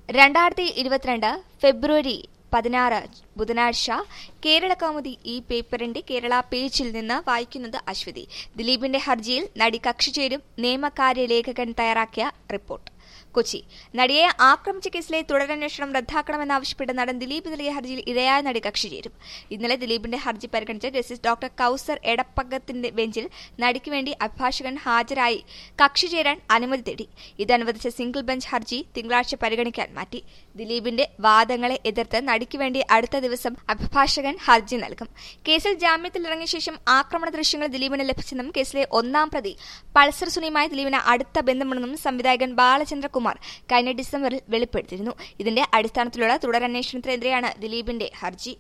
രണ്ടായിരത്തി ഇരുപത്തിരണ്ട് ഫെബ്രുവരി പതിനാറ് ബുധനാഴ്ച കേരള കൗമുദി ഈ പേപ്പറിന്റെ കേരള പേജിൽ നിന്ന് വായിക്കുന്നത് അശ്വതി ദിലീപിന്റെ ഹർജിയിൽ നടി കക്ഷി ചേരും നിയമകാര്യ ലേഖകൻ തയ്യാറാക്കിയ റിപ്പോർട്ട് കൊച്ചി നടിയെ ആക്രമിച്ച കേസിലെ തുടരന്വേഷണം റദ്ദാക്കണമെന്നാവശ്യപ്പെട്ട് നടൻ ദിലീപ് നൽകിയ ഹർജിയിൽ ഇരയായ നടി കക്ഷി ചേരും ഇന്നലെ ദിലീപിന്റെ ഹർജി പരിഗണിച്ച ജസ്റ്റിസ് ഡോക്ടർ കൌസർ എടപ്പകത്തിന്റെ ബെഞ്ചിൽ നടിക്ക് വേണ്ടി അഭിഭാഷകൻ ഹാജരായി കക്ഷി ചേരാൻ അനുമതി തേടി ഇതനുവദിച്ച സിംഗിൾ ബെഞ്ച് ഹർജി തിങ്കളാഴ്ച പരിഗണിക്കാൻ മാറ്റി ദിലീപിന്റെ വാദങ്ങളെ എതിർത്ത് നടിക്ക് വേണ്ടി അടുത്ത ദിവസം അഭിഭാഷകൻ ഹർജി നൽകും കേസിൽ ജാമ്യത്തിൽ ഇറങ്ങിയ ശേഷം ആക്രമണ ദൃശ്യങ്ങൾ ദിലീപിന് ലഭിച്ചെന്നും കേസിലെ ഒന്നാം പ്രതി പൾസർ സുനിയുമായി ദിലീപിന് അടുത്ത ബന്ധമുണ്ടെന്നും സംവിധായകൻ ബാലചന്ദ്രകുമാർ കഴിഞ്ഞ ഡിസംബറിൽ വെളിപ്പെടുത്തിയിരുന്നു ഇതിന്റെ അടിസ്ഥാനത്തിലുള്ള തുടരന്വേഷണത്തിനെതിരെയാണ് ദിലീപിന്റെ ഹർജി